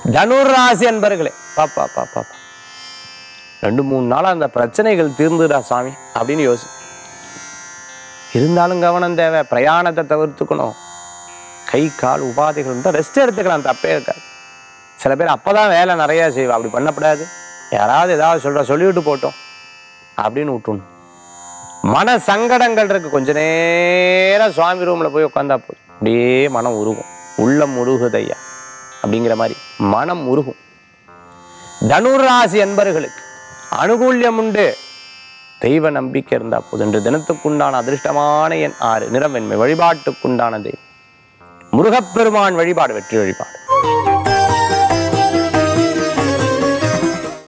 தனுர் ராசி அன்பர்களே பாப்பா பாப்பா ரெண்டு மூணு நாளா அந்த பிரச்சனைகள் தீர்ந்துடா சாமி அப்படின்னு யோசி இருந்தாலும் கவனம் தேவை பிரயாணத்தை தவிர்த்துக்கணும் கை கால் உபாதைகள் இருந்தால் ரெஸ்ட் எடுத்துக்கலாம் தப்பே இருக்காது சில பேர் அப்பதான் வேலை நிறைய செய்வா அப்படி பண்ணக்கூடாது யாராவது ஏதாவது சொல்ற சொல்லிவிட்டு போட்டோம் அப்படின்னு விட்டுணும் மன சங்கடங்கள் இருக்கு கொஞ்ச நேரம் சுவாமி ரூம்ல போய் உட்காந்தா போதும் அப்படியே மனம் உருகும் உள்ளம் உருகுதையா அப்படிங்கிற மாதிரி மனம் உருகும் தனுராசி அன்பர்களுக்கு அனுகூல்யம் உண்டு தெய்வ நம்பிக்கை இருந்தா போதும் இன்று தினத்துக்குண்டான அதிர்ஷ்டமான எண் ஆறு நிறம் வெண்மை வழிபாட்டுக்குண்டான தெய்வம் முருகப்பெருமான் வழிபாடு வெற்றி வழிபாடு